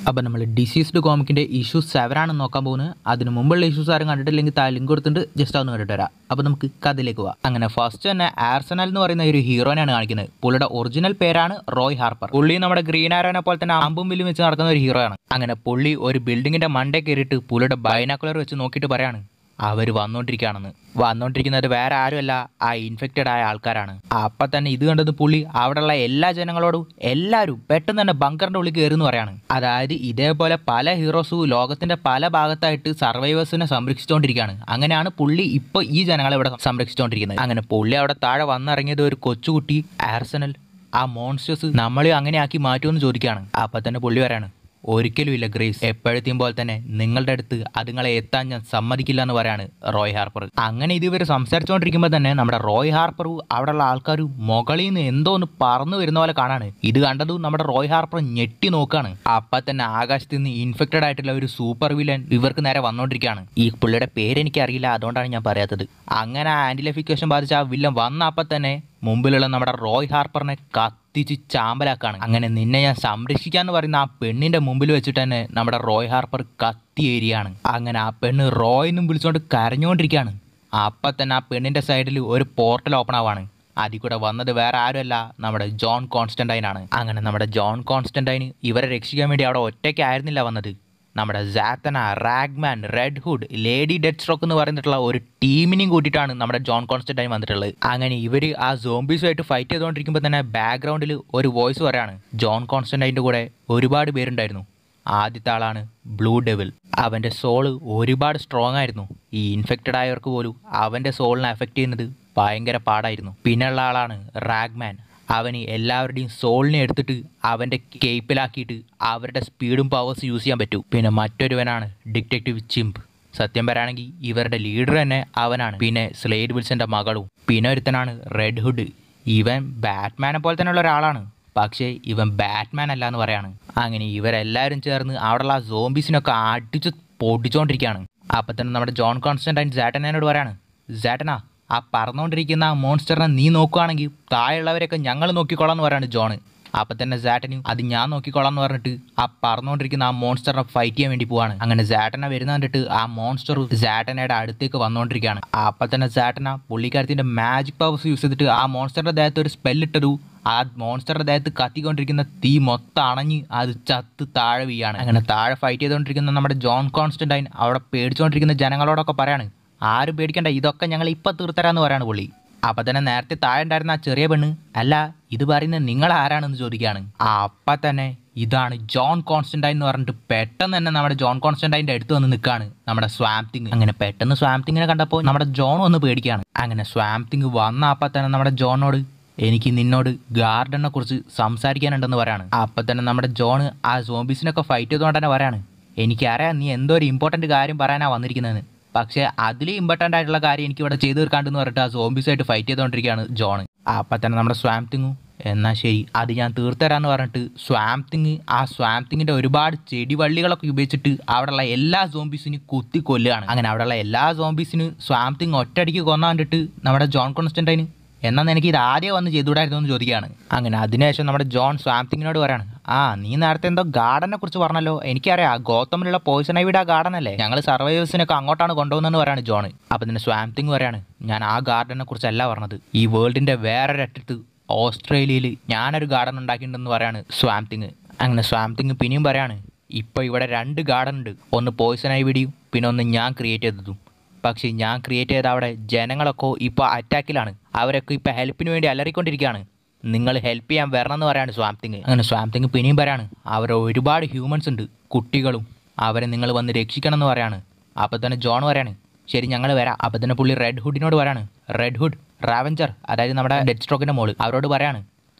അപ്പോൾ നമ്മൾ diseased കോമിക്കിൻ്റെ issues സെവനാണ് നോക്കാൻ പോകുന്നത് അതിന് മുമ്പുള്ള ഇഷ്യൂസ് ആരും കണ്ടിട്ടില്ലെങ്കിൽ താ ലിങ്ക് കൊടുത്തിട്ട് ജസ്റ്റ് ഒന്ന് കണ്ടിട്ട് വരാം അപ്പോൾ നമുക്ക് കഥയിലേക്ക് പോവാം അങ്ങനെ ഫസ്റ്റ് തന്നെ ആർസനൽ എന്ന് പറയുന്ന ഒരു ഹീറോനെയാണ് കാണിക്കുന്നത് പുള്ളിയുടെ ഒറിജിനൽ പേരാണ് റോയ് ഹാർപ്പർ പുള്ളി നമ്മുടെ ഗ്രീൻ ആരോനെ പോലെ തന്നെ അമ്പും വില്ലും വെച്ച് നടക്കുന്ന ഒരു ഹീറോ ആണ് അങ്ങനെ പുള്ളി ഒരു ബിൽഡിങ്ങിന്റെ മണ്ടേ കയറിയിട്ട് പുള്ളിയുടെ ബൈനാക്കുലർ വെച്ച് നോക്കിയിട്ട് പറയാണ് അവർ വന്നുകൊണ്ടിരിക്കുകയാണെന്ന് വന്നുകൊണ്ടിരിക്കുന്നത് വേറെ ആരുമല്ല ആ ഇൻഫെക്റ്റഡ് ആയ ആൾക്കാരാണ് അപ്പം തന്നെ ഇത് കണ്ടത് പുള്ളി അവിടെയുള്ള എല്ലാ ജനങ്ങളോടും എല്ലാവരും പെട്ടെന്ന് തന്നെ ബങ്കറിന്റെ ഉള്ളിൽ കയറുന്നു പറയാണ് അതായത് ഇതേപോലെ പല ഹീറോസും ലോകത്തിന്റെ പല ഭാഗത്തായിട്ട് സർവൈവേഴ്സിനെ സംരക്ഷിച്ചുകൊണ്ടിരിക്കുകയാണ് അങ്ങനെയാണ് പുള്ളി ഇപ്പോൾ ഈ ജനങ്ങളെ ഇവിടെ സംരക്ഷിച്ചുകൊണ്ടിരിക്കുന്നത് അങ്ങനെ പുള്ളി അവിടെ താഴെ വന്നിറങ്ങിയത് ഒരു കൊച്ചുകുട്ടി ആർസനൽ ആ മോൺസ്റ്റേഴ്സ് നമ്മളെ അങ്ങനെ ആക്കി മാറ്റുമെന്ന് ചോദിക്കുകയാണ് അപ്പം തന്നെ പുള്ളി പറയാണ് ഒരിക്കലും ഇല്ല ഗ്രേസ് എപ്പോഴത്തെയും പോലെ തന്നെ നിങ്ങളുടെ അടുത്ത് അതുങ്ങളെ എത്താൻ ഞാൻ സമ്മതിക്കില്ല എന്ന് പറയാണ് റോയ് ഹാർപ്പർ അങ്ങനെ ഇത് ഇവർ സംസാരിച്ചുകൊണ്ടിരിക്കുമ്പോൾ തന്നെ നമ്മുടെ റോയ് ഹാർപ്പറും അവിടെയുള്ള ആൾക്കാർ മുകളിൽ നിന്ന് എന്തോ ഒന്ന് പറന്നു വരുന്ന പോലെ കാണാണ് ഇത് കണ്ടതും നമ്മുടെ റോയ് ഹാർപ്പർ ഞെട്ടി നോക്കാണ് അപ്പൊ തന്നെ ആകാശത്ത് നിന്ന് ഇൻഫെക്റ്റഡ് ആയിട്ടുള്ള ഒരു സൂപ്പർ വില്ലൻ ഇവർക്ക് നേരെ വന്നുകൊണ്ടിരിക്കുകയാണ് ഈ പുള്ളിയുടെ പേര് എനിക്കറിയില്ല അതുകൊണ്ടാണ് ഞാൻ പറയാത്തത് അങ്ങനെ ആന്റിലഫിക്കേഷൻ ബാധിച്ച ആ വില്ലൻ വന്ന അപ്പം തന്നെ മുമ്പിലുള്ള നമ്മുടെ റോയ് ഹാർപ്പറിനെ കത്തിച്ച് ചാമ്പലാക്കാണ് അങ്ങനെ നിന്നെ ഞാൻ സംരക്ഷിക്കാന്ന് പറയുന്ന ആ പെണ്ണിന്റെ മുമ്പിൽ വെച്ചിട്ട് തന്നെ നമ്മുടെ റോയ് ഹാർപ്പർ കത്തി ഏരിയാണ് അങ്ങനെ ആ പെണ്ണ് റോയ് എന്നും വിളിച്ചുകൊണ്ട് കരഞ്ഞുകൊണ്ടിരിക്കുകയാണ് അപ്പൊ തന്നെ ആ പെണ്ണിന്റെ സൈഡിൽ ഒരു പോർട്ടൽ ഓപ്പൺ ആവാണ് അതിൽ കൂടെ വന്നത് വേറെ ആരുമല്ല നമ്മുടെ ജോൺ കോൺസ്റ്റന്റൈൻ ആണ് അങ്ങനെ നമ്മുടെ ജോൺ കോൺസ്റ്റന്റൈൻ ഇവരെ രക്ഷിക്കാൻ വേണ്ടി അവിടെ ഒറ്റയ്ക്കായിരുന്നില്ല വന്നത് നമ്മുടെ Zatanna Ragman Red Hood Lady Deathstroke എന്ന് പറഞ്ഞിട്ടുള്ള ഒരു ടീമിനെയും കൂട്ടിയിട്ടാണ് നമ്മുടെ ജോൺ കോൺസ്റ്റന്റൈൻ വന്നിട്ടുള്ളത് അങ്ങനെ ഇവർ ആ സോംബീസുമായിട്ട് ഫൈറ്റ് ചെയ്തുകൊണ്ടിരിക്കുമ്പോൾ തന്നെ ബാക്ക്ഗ്രൗണ്ടിൽ ഒരു വോയിസ് പറയാണ് ജോൺ കോൺസ്റ്റന്റൈൻ്റെ കൂടെ ഒരുപാട് പേരുണ്ടായിരുന്നു ആദ്യത്തെ ആളാണ് ബ്ലൂ ഡെവിൽ അവൻ്റെ സോള് ഒരുപാട് സ്ട്രോങ് ആയിരുന്നു ഈ ഇൻഫെക്റ്റഡ് ആയവർക്ക് പോലും അവൻ്റെ സോളിനെ എഫക്റ്റ് ചെയ്യുന്നത് ഭയങ്കര പാടായിരുന്നു പിന്നെയുള്ള ആളാണ് റാഗ്മാൻ അവന് എല്ലാവരുടെയും സോളിനെ എടുത്തിട്ട് അവൻ്റെ കേപ്പിലാക്കിയിട്ട് അവരുടെ സ്പീഡും പവേഴ്സ് യൂസ് ചെയ്യാൻ പറ്റൂ പിന്നെ മറ്റൊരുവനാണ് ഡിറ്റക്റ്റീവ് ചിംപ് സത്യം പറയുകയാണെങ്കിൽ ഇവരുടെ ലീഡർ തന്നെ അവനാണ് പിന്നെ സ്ലേഡ് വിൽസന്റെ മകളും പിന്നെ ഒരുത്തനാണ് റെഡ് ഹുഡ് ഇവൻ ബാറ്റ്മാനെ പോലെ തന്നെയുള്ള ഒരാളാണ് പക്ഷേ ഇവൻ ബാറ്റ്മാൻ അല്ല എന്ന് പറയാണ് അങ്ങനെ ഇവരെല്ലാവരും ചേർന്ന് അവിടെയുള്ള ആ സോംബീസിനൊക്കെ അടിച്ച് പൊടിച്ചുകൊണ്ടിരിക്കുകയാണ് അപ്പം തന്നെ നമ്മുടെ ജോൺ കോൺസ്റ്റന്റൈൻ സാറ്റനോട് പറയാണ് സാറ്റനാ ആ പറന്നുകൊണ്ടിരിക്കുന്ന ആ മോൺസ്റ്ററിനെ നീ നോക്കുകയാണെങ്കിൽ താഴെയുള്ളവരെയൊക്കെ ഞങ്ങൾ നോക്കിക്കോളാം എന്ന് പറയാണ് ജോണ് അപ്പം തന്നെ സാറ്റനും അത് ഞാൻ നോക്കിക്കോളാം എന്ന് പറഞ്ഞിട്ട് ആ പറന്നുകൊണ്ടിരിക്കുന്ന ആ മോൺസ്റ്ററിനെ ഫൈറ്റ് ചെയ്യാൻ വേണ്ടി പോവാണ് അങ്ങനെ സാറ്റന വരുന്ന കണ്ടിട്ട് ആ മോൺസ്റ്റർ സാറ്റനയുടെ അടുത്തേക്ക് വന്നുകൊണ്ടിരിക്കുകയാണ് അപ്പം തന്നെ സാറ്റന പുള്ളിക്കാരത്തിന്റെ മാജിക് പവേഴ്സ് യൂസ് ചെയ്തിട്ട് ആ മോൺസ്റ്ററിന്റെ ദേഹത്ത് ഒരു സ്പെല്ലിട്ടു ആ മോൺസ്റ്ററുടെ ദേഹത്ത് കത്തിക്കൊണ്ടിരിക്കുന്ന തീ മൊത്തം അണഞ്ഞ് അത് ചത്ത് താഴെ വീയാണ് അങ്ങനെ താഴെ ഫൈറ്റ് ചെയ്തുകൊണ്ടിരിക്കുന്ന നമ്മുടെ ജോൺ കോൺസ്റ്റന്റൈൻ അവിടെ പേടിച്ചുകൊണ്ടിരിക്കുന്ന ജനങ്ങളോടൊക്കെ പറയാണ് ആരും പേടിക്കണ്ട ഇതൊക്കെ ഞങ്ങൾ ഇപ്പം തീർത്തരാന്ന് പറയാണ് പുള്ളി അപ്പം തന്നെ നേരത്തെ താഴെ ഉണ്ടായിരുന്ന ആ ചെറിയ പെണ്ണ് അല്ല ഇത് പറയുന്നത് നിങ്ങൾ ആരാണെന്ന് ചോദിക്കുകയാണ് ആ അപ്പം തന്നെ ഇതാണ് ജോൺ കോൺസ്റ്റന്റൈൻ എന്ന് പറഞ്ഞിട്ട് പെട്ടെന്ന് തന്നെ നമ്മുടെ ജോൺ കോൺസ്റ്റന്റൈൻ്റെ അടുത്ത് വന്ന് നിൽക്കുകയാണ് നമ്മുടെ സ്വാംതിങ് അങ്ങനെ പെട്ടെന്ന് സ്വാംതിങ്ങിനെ കണ്ടപ്പോൾ നമ്മുടെ ജോൺ ഒന്ന് പേടിക്കുകയാണ് അങ്ങനെ സ്വാംതിങ് വന്ന അപ്പം തന്നെ നമ്മുടെ ജോണിനോട് എനിക്ക് നിന്നോട് ഗാർഡനെ കുറിച്ച് സംസാരിക്കാനുണ്ടെന്ന് പറയാണ് അപ്പം തന്നെ നമ്മുടെ ജോണ് ആ സോംബീസിനൊക്കെ ഫൈറ്റ് ചെയ്തുകൊണ്ട് തന്നെ പറയാണ് എനിക്കറിയാം നീ എന്തോ ഒരു ഇമ്പോർട്ടൻറ്റ് കാര്യം പറയാനാണ് വന്നിരിക്കുന്നതെന്ന് പക്ഷേ അതിൽ ഇമ്പോർട്ടൻ്റ് ആയിട്ടുള്ള കാര്യം എനിക്ക് ഇവിടെ ചെയ്തു തീർക്കാണ്ടെന്ന് പറഞ്ഞിട്ട് ആ സോംബീസായിട്ട് ഫൈറ്റ് ചെയ്തുകൊണ്ടിരിക്കുകയാണ് ജോൺ അപ്പം തന്നെ നമ്മുടെ സ്വാംതിങ്ങും എന്നാൽ ശരി അത് ഞാൻ തീർത്തരാന്ന് പറഞ്ഞിട്ട് സ്വാംതിങ് ആ സ്വാംതിങ്ങിൻ്റെ ഒരുപാട് ചെടിവള്ളികളൊക്കെ ഉപയോഗിച്ചിട്ട് അവിടെയുള്ള എല്ലാ സോംബീസിനും കുത്തി കൊല്ലുകയാണ് അങ്ങനെ അവിടെയുള്ള എല്ലാ സോംബീസിനും സ്വാംതിങ് ഒറ്റയടിക്ക് കൊന്ന കണ്ടിട്ട് നമ്മുടെ ജോൺ കോൺസ്റ്റന്റൈന് എന്നാൽ എനിക്ക് ഇത് ആദ്യം വന്ന് ചെയ്തുകൂടായിരുന്നു എന്ന് ചോദിക്കുകയാണ് അങ്ങനെ അതിനുശേഷം നമ്മുടെ ജോൺ സ്വാംതിങ്ങിനോട് പറയാണ് ആ നീ നേരത്തെ എന്തോ ഗാർഡനെ കുറിച്ച് പറഞ്ഞല്ലോ എനിക്കറിയാം ഗോതമിലുള്ള പോയിസൺ ഐവിയുടെ ആ ഗാർഡൻ അല്ലേ ഞങ്ങൾ സർവൈവേഴ്സിനൊക്കെ അങ്ങോട്ടാണ് കൊണ്ടുപോകുന്നതെന്ന് പറയാണ് ജോൺ അപ്പം തന്നെ സ്വാംതിങ് പറയാണ് ഞാൻ ആ ഗാർഡനെ കുറിച്ചല്ല പറഞ്ഞത് ഈ വേൾഡിന്റെ വേറൊരറ്റത്ത് ഓസ്ട്രേലിയയിൽ ഞാനൊരു ഗാർഡൻ ഉണ്ടാക്കിയിട്ടുണ്ടെന്ന് പറയാണ് സ്വാംതിങ് അങ്ങനെ സ്വാംതിങ് പിന്നെയും പറയാണ് ഇപ്പോൾ ഇവിടെ രണ്ട് ഗാർഡൻ ഉണ്ട് ഒന്ന് പോയിസൺ ഐവിഡിയും പിന്നെ ഒന്ന് ഞാൻ ക്രിയേറ്റ് ചെയ്തതും പക്ഷേ ഞാൻ ക്രിയേറ്റ് ചെയ്ത അവിടെ ജനങ്ങളൊക്കെ ഇപ്പോൾ അറ്റാക്കിലാണ് അവരൊക്കെ ഇപ്പോൾ ഹെൽപ്പിന് വേണ്ടി അലറിക്കൊണ്ടിരിക്കുകയാണ് നിങ്ങൾ ഹെൽപ്പ് ചെയ്യാൻ വരണം എന്ന് പറയാണ് സ്വാംതിങ് അങ്ങനെ സ്വാംതിങ് പിന്നെയും പറയാണ് അവർ ഒരുപാട് ഹ്യൂമൻസ് ഉണ്ട് കുട്ടികളും അവരെ നിങ്ങൾ വന്ന് രക്ഷിക്കണം എന്ന് പറയാണ് അപ്പോൾ തന്നെ ജോൺ പറയാണ് ശരി ഞങ്ങൾ വരാം അപ്പോൾ തന്നെ പുള്ളി റെഡ് ഹുഡിനോട് പറയാണ് റെഡ് ഹുഡ് റാവഞ്ചർ അതായത് നമ്മുടെ ഡെഡ് സ്ട്രോക്കിൻ്റെ മോള് അവരോട് പറയാണ്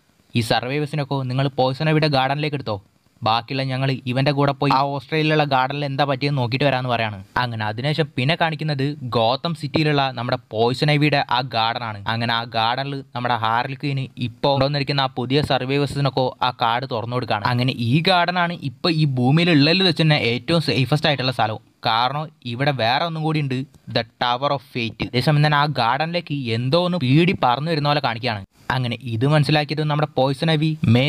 ഈ സർവൈവേഴ്സിനൊക്കെ നിങ്ങൾ പോയിസൺ എവിടെ ഗാർഡനിലേക്ക് എടുത്തോ ബാക്കിയുള്ള ഞങ്ങൾ ഇവന്റെ കൂടെ പോയി ആ ഓസ്ട്രേലിയയിലുള്ള ഗാർഡനിൽ എന്താ പറ്റിയെന്ന് നോക്കിയിട്ട് വരാമെന്ന് പറയാണ് അങ്ങനെ അതിനുശേഷം പിന്നെ കാണിക്കുന്നത് ഗോതം സിറ്റിയിലുള്ള നമ്മുടെ പോയിസൺ ഐവിയുടെ ആ ഗാർഡൻ ആണ് അങ്ങനെ ആ ഗാർഡനിൽ നമ്മുടെ ഹാർലിക്കിന് ഇപ്പോൾ കൊണ്ടുവന്നിരിക്കുന്ന ആ പുതിയ സർവൈവേഴ്സിനൊക്കെ ആ കാർഡ് തുറന്നു കൊടുക്കുകയാണ് അങ്ങനെ ഈ ഗാർഡൻ ആണ് ഇപ്പൊ ഈ ഭൂമിയിൽ ഉള്ളതിൽ വെച്ച് തന്നെ ഏറ്റവും സേഫസ്റ്റ് ആയിട്ടുള്ള സ്ഥലവും കാരണം ഇവിടെ വേറെ ഒന്നും കൂടി ഉണ്ട് ദ ടവർ ഓഫ് ഫേറ്റ് അതേസമയം തന്നെ ആ ഗാർഡനിലേക്ക് എന്തോ ഒന്ന് പീടി പറന്നു വരുന്ന പോലെ കാണിക്കുകയാണ് അങ്ങനെ ഇത് മനസ്സിലാക്കിയത് നമ്മുടെ പോയിസൺ ഐവി മേരി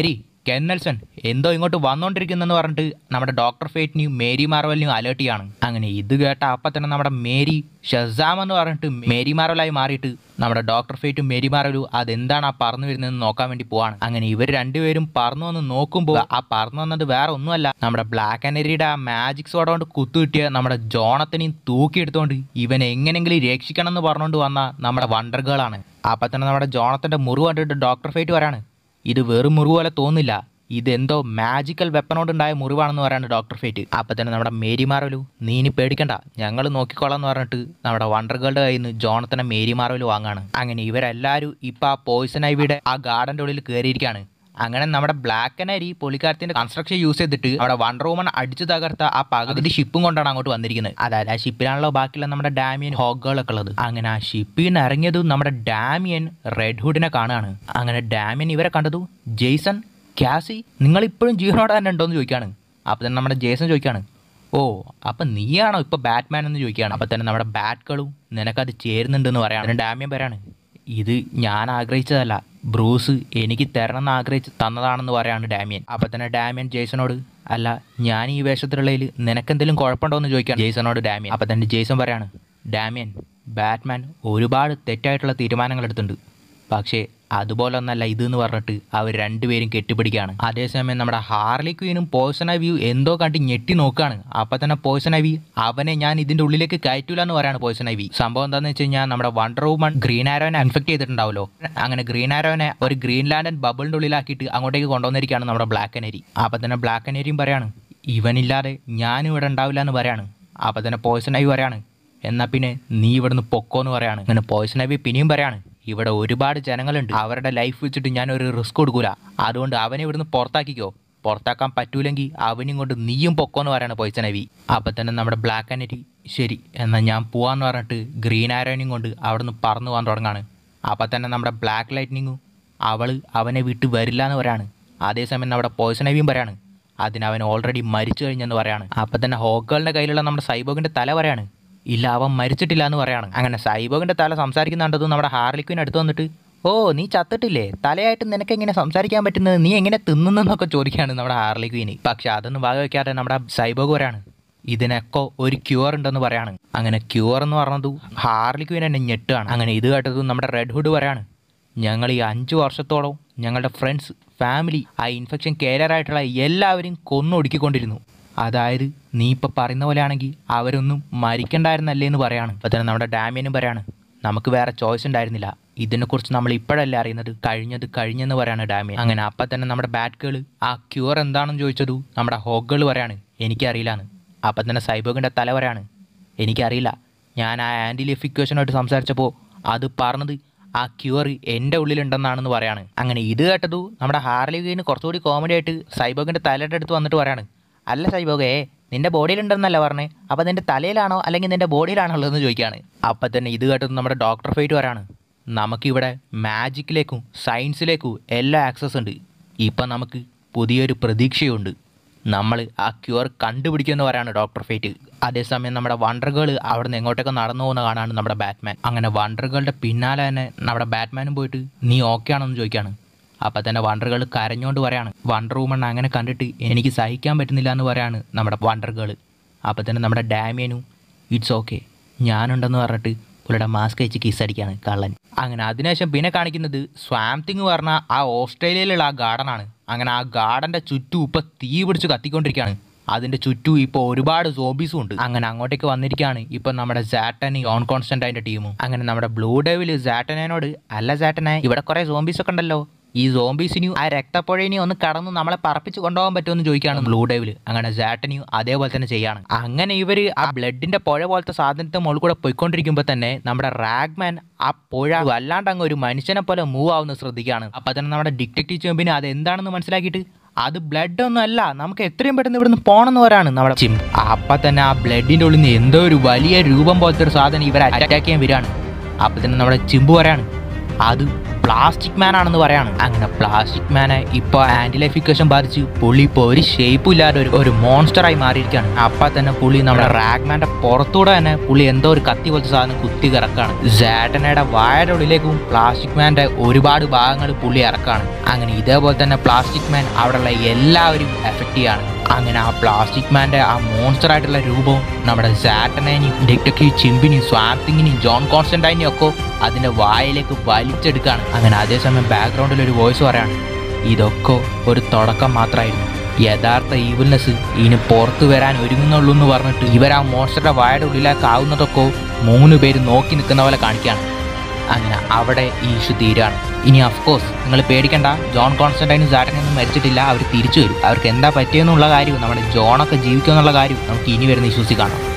കെന്നൽസൺ എന്തോ ഇങ്ങോട്ട് വന്നോണ്ടിരിക്കുന്നെന്ന് പറഞ്ഞിട്ട് നമ്മുടെ ഡോക്ടർ ഫേറ്റിനെയും മേരി മാർവലിനെയും അലേർട്ട് ചെയ്യാണ് അങ്ങനെ ഇത് കേട്ട അപ്പം തന്നെ നമ്മുടെ മേരി ഷസാം എന്ന് പറഞ്ഞിട്ട് മേരി മാർവലായി മാറിയിട്ട് നമ്മുടെ ഡോക്ടർ ഫേറ്റും മേരി മാർവലും അതെന്താണ് ആ പറന്നു വരുന്നതെന്ന് നോക്കാൻ വേണ്ടി പോവാണ് അങ്ങനെ ഇവർ രണ്ടുപേരും പറന്നു വന്ന് നോക്കുമ്പോൾ ആ പറന്നു വന്നത് വേറെ ഒന്നുമല്ല നമ്മുടെ ബ്ലാക്ക് ആൻഡ് ആ മാജിക് സോഡ കൊണ്ട് കുത്തു കിട്ടിയ നമ്മുടെ ജോണത്തിനെയും തൂക്കിയെടുത്തോണ്ട് ഇവൻ എങ്ങനെങ്കിലും രക്ഷിക്കണം എന്ന് പറഞ്ഞുകൊണ്ട് വന്ന നമ്മുടെ വണ്ടർ ഗേളാണ് അപ്പം തന്നെ നമ്മുടെ ജോണത്തിന്റെ മുറിവ് കണ്ടിട്ട് ഡോക്ടർ ഫേറ്റ് വരാണ് ഇത് വെറും മുറിവ് പോലെ തോന്നില്ല ഇതെന്തോ മാജിക്കൽ വെപ്പനോടുണ്ടായ മുറിവാണെന്ന് പറയാണ് ഡോക്ടർ ഫേറ്റ് അപ്പം തന്നെ നമ്മുടെ മേരി മാർവലു നീ ഇനി പേടിക്കണ്ട ഞങ്ങൾ നോക്കിക്കോളാം എന്ന് പറഞ്ഞിട്ട് നമ്മുടെ വണ്ടർ ഗേളുടെ കയ്യിൽ നിന്ന് ജോണത്തിനെ മേരി മാർവൽ വാങ്ങാണ് അങ്ങനെ ഇവരെല്ലാവരും ഇപ്പം ആ പോയിസൺ ഐവിയുടെ ആ ഗാർഡൻ്റെ ഉള്ളിൽ കയറിയിരിക്കുകയാണ് അങ്ങനെ നമ്മുടെ ബ്ലാക്ക് ആൻഡ് അരി പുള്ളിക്കാരത്തിന്റെ കൺസ്ട്രക്ഷൻ യൂസ് ചെയ്തിട്ട് അവിടെ വണ്ടർ വുമൺ അടിച്ചു തകർത്ത ആ പകുതി ഷിപ്പും കൊണ്ടാണ് അങ്ങോട്ട് വന്നിരിക്കുന്നത് അതായത് ആ ഷിപ്പിലാണല്ലോ ബാക്കിയുള്ള നമ്മുടെ ഡാമിയൻ ഹോഗുകളൊക്കെ ഉള്ളത് അങ്ങനെ ആ ഷിപ്പിൽ നിന്ന് ഇറങ്ങിയതും നമ്മുടെ ഡാമിയൻ റെഡ് ഹുഡിനെ കാണുകയാണ് അങ്ങനെ ഡാമിയൻ ഇവരെ കണ്ടതു ജെയ്സൺ ക്യാസി നിങ്ങൾ ഇപ്പോഴും ജീവനോടെ തന്നെ ഉണ്ടോയെന്ന് ചോദിക്കുകയാണ് അപ്പോൾ തന്നെ നമ്മുടെ ജേസൺ ചോദിക്കുകയാണ് ഓ അപ്പം നീയാണോ ഇപ്പോൾ ബാറ്റ്മാൻ എന്ന് ചോദിക്കുകയാണ് അപ്പം തന്നെ നമ്മുടെ ബാറ്റുകളും നിനക്കത് ചേരുന്നുണ്ടെന്ന് പറയാണ് ഡാമിയൻ പേരാണ് ഇത് ഞാൻ ആഗ്രഹിച്ചതല്ല ബ്രൂസ് എനിക്ക് തരണമെന്ന് ആഗ്രഹിച്ച് തന്നതാണെന്ന് പറയാണ് ഡാമിയൻ അപ്പം തന്നെ ഡാമിയൻ ജേസണോട് അല്ല ഞാൻ ഈ വേഷത്തിലുള്ളതിൽ നിനക്കെന്തെങ്കിലും കുഴപ്പമുണ്ടോ എന്ന് ചോദിക്കാം ജേസണോട് ഡാമിയൻ അപ്പം തന്നെ ജേസൺ പറയാണ് ഡാമിയൻ ബാറ്റ്മാൻ ഒരുപാട് തെറ്റായിട്ടുള്ള തീരുമാനങ്ങൾ എടുത്തിട്ടുണ്ട് പക്ഷേ അതുപോലെ ഒന്നല്ല ഇതെന്ന് പറഞ്ഞിട്ട് അവർ രണ്ടുപേരും കെട്ടിപ്പിടിക്കുകയാണ് അതേസമയം നമ്മുടെ ഹാർലി ക്വീനും പോയ്സൺ ഐവിയും എന്തോ കണ്ട് ഞെട്ടി നോക്കുകയാണ് അപ്പം തന്നെ പോയ്സൺ ഐവി അവനെ ഞാൻ ഇതിന്റെ ഉള്ളിലേക്ക് കയറ്റൂല എന്ന് പറയാണ് പോയ്സൺ ഐവി സംഭവം എന്താണെന്ന് വെച്ച് കഴിഞ്ഞാൽ നമ്മുടെ വണ്ടർ വുമൺ ഗ്രീൻ ആരോനെ ഇൻഫെക്ട് ചെയ്തിട്ടുണ്ടാവല്ലോ അങ്ങനെ ഗ്രീൻ ആരോനെ ഒരു ഗ്രീൻ ലാൻഡൻ ബബിളിന്റെ ഉള്ളിലാക്കിയിട്ട് അങ്ങോട്ടേക്ക് കൊണ്ടുവന്നിരിക്കുകയാണ് നമ്മുടെ ബ്ലാക്ക് അനരി അപ്പം തന്നെ ബ്ലാക്ക് അനരിയും പറയാണ് ഇവനില്ലാതെ ഞാനും ഇവിടെ ഉണ്ടാവില്ല എന്ന് പറയാണ് അപ്പം തന്നെ പോയ്സൺ ഐവി പറയാണ് എന്നാ പിന്നെ നീ ഇവിടുന്ന് പൊക്കോന്ന് പറയാണ് അങ്ങനെ പോയ്സൺ ഐവി പിന്നെയും പറയാണ് ഇവിടെ ഒരുപാട് ജനങ്ങളുണ്ട് അവരുടെ ലൈഫ് വെച്ചിട്ട് ഞാൻ ഒരു റിസ്ക് കൊടുക്കൂല അതുകൊണ്ട് അവനെ ഇവിടുന്ന് പുറത്താക്കിക്കോ പുറത്താക്കാൻ പറ്റൂലെങ്കിൽ അവനും കൊണ്ട് നീയും പൊക്കോന്ന് പറയാണ് പോയ്സൺ ഐവി അപ്പം തന്നെ നമ്മുടെ ബ്ലാക്ക് ആൻഡ് ശരി എന്നാൽ ഞാൻ പോവാന്ന് പറഞ്ഞിട്ട് ഗ്രീൻ ആരോനെയും കൊണ്ട് അവിടുന്ന് പറന്നു പോകാൻ തുടങ്ങാണ് അപ്പം തന്നെ നമ്മുടെ ബ്ലാക്ക് ലൈറ്റ്നിങ്ങും അവൾ അവനെ വിട്ട് വരില്ല എന്ന് പറയാണ് അതേസമയം നമ്മുടെ പോയ്സൺ ഐവിയും പറയാണ് അതിന് അവൻ ഓൾറെഡി മരിച്ചു കഴിഞ്ഞെന്ന് പറയാണ് അപ്പം തന്നെ ഹോക്കുകളുടെ കയ്യിലുള്ള നമ്മുടെ സൈബോഗിൻ്റെ തല പറയാണ് ഇല്ല അവൻ മരിച്ചിട്ടില്ല എന്ന് പറയാണ് അങ്ങനെ സൈബോഗിന്റെ തല സംസാരിക്കുന്നുണ്ടതും നമ്മുടെ ഹാർലിക്വിൻ അടുത്ത് വന്നിട്ട് ഓ നീ ചത്തിട്ടില്ലേ തലയായിട്ട് നിനക്ക് എങ്ങനെ സംസാരിക്കാൻ പറ്റുന്നത് നീ എങ്ങനെ തിന്നുന്നൊക്കെ ചോദിക്കുകയാണ് നമ്മുടെ ഹാർലിക്വിന് പക്ഷെ അതൊന്നും ഭാഗം വെക്കാതെ നമ്മുടെ സൈബോഗ് പറയാണ് ഇതിനൊക്കെ ഒരു ക്യൂർ ഉണ്ടെന്ന് പറയാണ് അങ്ങനെ ക്യൂർ എന്ന് പറഞ്ഞത് ഹാർലിക്വിൻ എന്നെ ഞെട്ടുകയാണ് അങ്ങനെ ഇത് കേട്ടതും നമ്മുടെ റെഡ് ഹുഡ് പറയാണ് ഞങ്ങൾ ഈ അഞ്ച് വർഷത്തോളം ഞങ്ങളുടെ ഫ്രണ്ട്സ് ഫാമിലി ആ ഇൻഫെക്ഷൻ കെയറായിട്ടുള്ള എല്ലാവരും കൊന്നൊടുക്കിക്കൊണ്ടിരുന്നു അതായത് നീ ഇപ്പം പറയുന്ന പോലെ ആണെങ്കിൽ അവരൊന്നും മരിക്കണ്ടായിരുന്നല്ലേ എന്ന് പറയാണ് അപ്പം തന്നെ നമ്മുടെ ഡാമിയനും പറയാണ് നമുക്ക് വേറെ ചോയ്സ് ഉണ്ടായിരുന്നില്ല ഇതിനെക്കുറിച്ച് നമ്മൾ ഇപ്പോഴല്ലേ അറിയുന്നത് കഴിഞ്ഞത് കഴിഞ്ഞെന്ന് പറയാണ് ഡാമിയൻ അങ്ങനെ അപ്പം തന്നെ നമ്മുടെ ബാറ്റുകൾ ആ ക്യൂർ എന്താണെന്ന് ചോദിച്ചതു നമ്മുടെ ഹോക്കുകൾ പറയാണ് എനിക്കറിയില്ലാന്ന് അപ്പം തന്നെ സൈബോഗിൻ്റെ തല പറയാണ് എനിക്കറിയില്ല ഞാൻ ആ ആൻറ്റി ലിഫിക്വേഷനായിട്ട് സംസാരിച്ചപ്പോൾ അത് പറഞ്ഞത് ആ ക്യൂർ എൻ്റെ ഉള്ളിലുണ്ടെന്നാണെന്ന് പറയാണ് അങ്ങനെ ഇത് കേട്ടതു നമ്മുടെ ഹാർലി ഗെയിന് കുറച്ചുകൂടി കോമഡി ആയിട്ട് സൈബോഗിൻ്റെ തലയുടെ അടുത്ത് വന്നിട്ട് പറയാണ് അല്ല സൈബോഗേ നിന്റെ ബോഡിയിലുണ്ടെന്നല്ല പറഞ്ഞേ അപ്പോൾ നിന്റെ തലയിലാണോ അല്ലെങ്കിൽ നിന്റെ ബോഡിയിലാണോ ഉള്ളതെന്ന് ചോദിക്കുകയാണ് അപ്പം തന്നെ ഇത് കേട്ടത് നമ്മുടെ ഡോക്ടർ ഫൈറ്റ് പറയാണ് നമുക്കിവിടെ മാജിക്കിലേക്കും സയൻസിലേക്കും എല്ലാ ആക്സസ് ഉണ്ട് ഇപ്പം നമുക്ക് പുതിയൊരു പ്രതീക്ഷയുണ്ട് നമ്മൾ ആ ക്യൂർ കണ്ടുപിടിക്കുമെന്ന് പറയാണ് ഡോക്ടർ ഫേറ്റ് അതേസമയം നമ്മുടെ വണ്ടർ ഗേൾ അവിടെ നിന്ന് എങ്ങോട്ടൊക്കെ നടന്നു പോകുന്ന കാണാണ് നമ്മുടെ ബാറ്റ്മാൻ അങ്ങനെ വണ്ടർ ഗേളുടെ പിന്നാലെ തന്നെ നമ്മുടെ ബാറ്റ്മാനും പോയിട്ട് നീ ഓക്കെ ആണെന്ന് ചോദിക്കുകയാണ് അപ്പം തന്നെ വണ്ടർ ഗേൾ കരഞ്ഞുകൊണ്ട് പറയാണ് വണ്ടർ വുമൺ അങ്ങനെ കണ്ടിട്ട് എനിക്ക് സഹിക്കാൻ പറ്റുന്നില്ല എന്ന് പറയാണ് നമ്മുടെ വണ്ടർ ഗേൾ അപ്പം തന്നെ നമ്മുടെ ഡാമിയനും ഇറ്റ്സ് ഓക്കെ ഞാനുണ്ടെന്ന് പറഞ്ഞിട്ട് പുള്ളിയുടെ മാസ്ക് വെച്ച് കിസ് അടിക്കാണ് കള്ളൻ അങ്ങനെ അതിനുശേഷം പിന്നെ കാണിക്കുന്നത് സ്വാംതിങ് പറഞ്ഞ ആ ഓസ്ട്രേലിയയിലുള്ള ആ ഗാർഡനാണ് അങ്ങനെ ആ ഗാർഡന്റെ ചുറ്റും ഇപ്പൊ തീ പിടിച്ച് കത്തിക്കൊണ്ടിരിക്കുകയാണ് അതിന്റെ ചുറ്റും ഇപ്പോൾ ഒരുപാട് സോബീസും ഉണ്ട് അങ്ങനെ അങ്ങോട്ടേക്ക് വന്നിരിക്കുകയാണ് ഇപ്പൊ നമ്മുടെ സാറ്റനി ഓൺ കോൺസ്റ്റന്റൈൻ്റെ ടീമും അങ്ങനെ നമ്മുടെ ബ്ലൂ ഡേവില് സാറ്റനോട് അല്ല സാറ്റനെ ഇവിടെ കുറെ സോംബീസ് ഒക്കെ ഉണ്ടല്ലോ ഈ സോംബീസിനെയും ആ രക്തപ്പുഴയിനെയും ഒന്ന് കടന്ന് നമ്മളെ പറപ്പിച്ച് കൊണ്ടുപോകാൻ പറ്റുമെന്ന് ചോദിക്കുകയാണ് ബ്ലൂ ഡേവില് അങ്ങനെ സാറ്റനിയും അതേപോലെ തന്നെ ചെയ്യാണ് അങ്ങനെ ഇവര് ആ ബ്ലഡിന്റെ പുഴ പോലത്തെ സാധനത്തെ മുകളിൽ കൂടെ പോയിക്കൊണ്ടിരിക്കുമ്പോൾ തന്നെ നമ്മുടെ റാഗ്മാൻ ആ പുഴ വല്ലാണ്ട് അങ്ങ് ഒരു മനുഷ്യനെ പോലെ മൂവ് ആവുന്ന ശ്രദ്ധിക്കുകയാണ് അപ്പൊ തന്നെ നമ്മുടെ ഡിറ്റക്റ്റീവ് ചെമ്പിന് അത് എന്താണെന്ന് മനസ്സിലാക്കിയിട്ട് അത് ബ്ലഡ് ഒന്നും അല്ല നമുക്ക് എത്രയും പെട്ടെന്ന് ഇവിടുന്ന് പോണെന്ന് വരാണ് നമ്മുടെ ചിം അപ്പൊ തന്നെ ആ ബ്ലഡിന്റെ ഉള്ളിൽ നിന്ന് എന്തോ ഒരു വലിയ രൂപം പോലത്തെ ഒരു സാധനം ഇവരെ അറ്റാക്ക് ചെയ്യാൻ വരികയാണ് അപ്പൊ തന്നെ നമ്മുടെ ചിമ്പ് വരാണ് അത് പ്ലാസ്റ്റിക് മാൻ ആണെന്ന് പറയാണ് അങ്ങനെ പ്ലാസ്റ്റിക് മാനെ ഇപ്പൊ ആന്റിലൈഫിക്കേഷൻ ബാധിച്ച് പുള്ളി ഇപ്പൊ ഒരു ഷേപ്പും ഇല്ലാതെ ഒരു ഒരു മോൺസ്റ്ററായി മാറിയിരിക്കുകയാണ് അപ്പൊ തന്നെ പുള്ളി നമ്മുടെ റാഗ്മാന്റെ പുറത്തൂടെ തന്നെ പുള്ളി എന്തോ ഒരു കത്തി പോലത്തെ സാധനം കുത്തി കിറക്കാണ് സാറ്റനയുടെ വായുടെ ഉള്ളിലേക്കും പ്ലാസ്റ്റിക് മാന്റെ ഒരുപാട് ഭാഗങ്ങൾ പുള്ളി ഇറക്കാണ് അങ്ങനെ ഇതേപോലെ തന്നെ പ്ലാസ്റ്റിക് മാൻ അവിടെയുള്ള എല്ലാവരും എഫക്റ്റ് ചെയ്യാണ് അങ്ങനെ ആ പ്ലാസ്റ്റിക് മാന്റെ ആ മോൺസ്റ്റർ ആയിട്ടുള്ള രൂപവും നമ്മുടെ സാറ്റനേനെയും ഡിക്ടക്കി ചിമ്പിനെയും സ്വാംതിങ്ങിനെയും ജോൺ കോൺസ്റ്റന്റൈനെയും ഒക്കെ അതിന്റെ വായിലേക്ക് വലിച്ചെടുക്കുകയാണ് അങ്ങനെ അതേസമയം ബാക്ക്ഗ്രൗണ്ടിൽ ഒരു വോയിസ് പറയാണ് ഇതൊക്കെ ഒരു തുടക്കം മാത്രമായിരുന്നു യഥാർത്ഥ ഈവിൽനെസ് ഇനി പുറത്തു വരാൻ ഒരുങ്ങുന്നുള്ളൂ എന്ന് പറഞ്ഞിട്ട് ഇവർ ആ മോൺസ്റ്ററുടെ വായുടെ ഉള്ളിലേക്ക് ആവുന്നതൊക്കെ മൂന്ന് പേര് നോക്കി നിൽക്കുന്ന പോലെ കാണിക്കുകയാണ് അങ്ങനെ അവിടെ ഈ ഇഷ്യൂ തീരാണ് ഇനി അഫ്കോഴ്സ് നിങ്ങൾ പേടിക്കണ്ട ജോൺ കോൺസ്റ്റന്റൈനും സാറ്റനൊന്നും മരിച്ചിട്ടില്ല അവർ തിരിച്ചു വരും അവർക്ക് എന്താ പറ്റിയെന്നുള്ള കാര്യവും നമ്മുടെ ജോണൊക്കെ ജീവിക്കുമെന്നുള്ള കാര്യവും നമുക്ക് ഇനി വരുന്ന ഇഷ്യൂസിൽ കാണാം